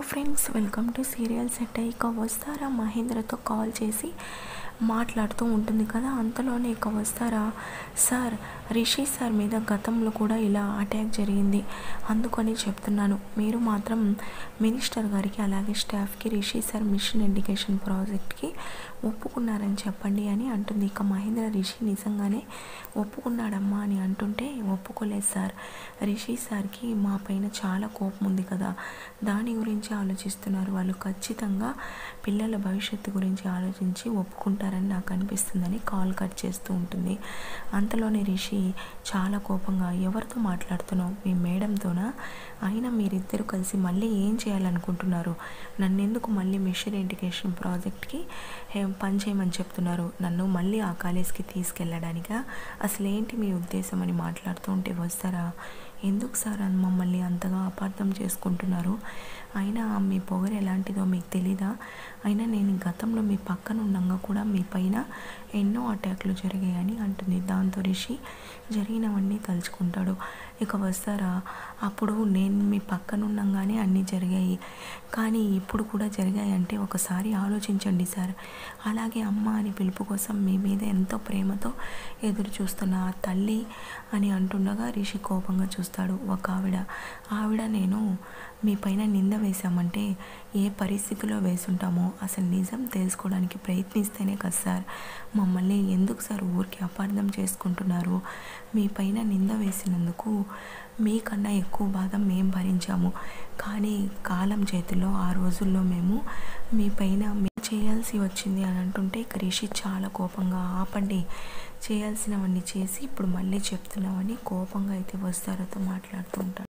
friends welcome to serial set ఇక వస్తారా మహేంద్రతో call చేసి మాట్లాడుతూ ఉంటుంది కదా అంతలోనే ఇక వస్తారా సార్ రిషి సార్ మీద గతంలో కూడా ఇలా అటాక్ జరిగింది అందుకని చెప్తున్నాను మీరు మాత్రం మినిస్టర్ గారికి అలాగే స్టాఫ్కి రిషి సార్ మిషన్ ఎడ్యుకేషన్ ప్రాజెక్ట్కి ఒప్పుకున్నారని చెప్పండి అని అంటుంది ఇక మహేంద్ర రిషి నిజంగానే ఒప్పుకున్నాడమ్మా అని అంటుంటే ఒప్పుకోలేదు సార్ రిషి సార్కి మా పైన చాలా కోపం ఉంది కదా దాని గురించి ఆలోచిస్తున్నారు వాళ్ళు ఖచ్చితంగా పిల్లల భవిష్యత్తు గురించి ఆలోచించి ఒప్పుకుంటారని నాకు అనిపిస్తుందని కాల్ కట్ చేస్తూ ఉంటుంది అంతలోనే రిషి చాలా కోపంగా ఎవరితో మాట్లాడుతున్నావు మీ మేడంతోనా అయినా మీరిద్దరు కలిసి మళ్ళీ ఏం చేయాలనుకుంటున్నారు నన్ను ఎందుకు మళ్ళీ మిషన్ ఎడ్యుకేషన్ ప్రాజెక్ట్కి పని చేయమని చెప్తున్నారు నన్ను మళ్ళీ ఆ కాలేజ్కి తీసుకెళ్ళడానికా అసలు ఏంటి మీ ఉద్దేశం అని మాట్లాడుతూ ఉంటే వస్తారా ఎందుకు సార్ అని మమ్మల్ని అంతగా అపార్థం చేసుకుంటున్నారు అయినా మీ పొగరు ఎలాంటిదో మీకు తెలీదా అయినా నేను గతంలో మీ పక్కన ఉండగా కూడా మీ పైన ఎన్నో అటాక్లు జరిగాయని అంటుంది దాంతో రిషి జరిగినవన్నీ తలుచుకుంటాడు ఇక వస్తారా అప్పుడు నేను మీ పక్కన ఉండగానే అన్నీ జరిగాయి కానీ ఇప్పుడు కూడా జరిగాయంటే ఒకసారి ఆలోచించండి సార్ అలాగే అమ్మ అని పిలుపు కోసం మీ మీద ఎంతో ప్రేమతో ఎదురు చూస్తున్న ఆ తల్లి అని అంటుండగా రిషి కోపంగా చూస్తాడు ఒక ఆవిడ ఆవిడ నేను మీ పైన నింద వేశామంటే ఏ పరిస్థితిలో వేసుంటామో అసలు నిజం తెలుసుకోవడానికి ప్రయత్నిస్తేనే కదా సార్ మమ్మల్ని ఎందుకు సార్ ఊరికి అపార్థం చేసుకుంటున్నారు మీ పైన నింద వేసినందుకు మీకన్నా ఎక్కువ బాధ మేము భరించాము కానీ కాలం చేతిలో ఆ రోజుల్లో మేము మీ పైన చేయాల్సి వచ్చింది అని అంటుంటే ఇక రిషి చాలా కోపంగా ఆపండి చేయాల్సినవన్నీ చేసి ఇప్పుడు మళ్ళీ చెప్తున్నామని కోపంగా అయితే వస్తారతో మాట్లాడుతూ ఉంటాడు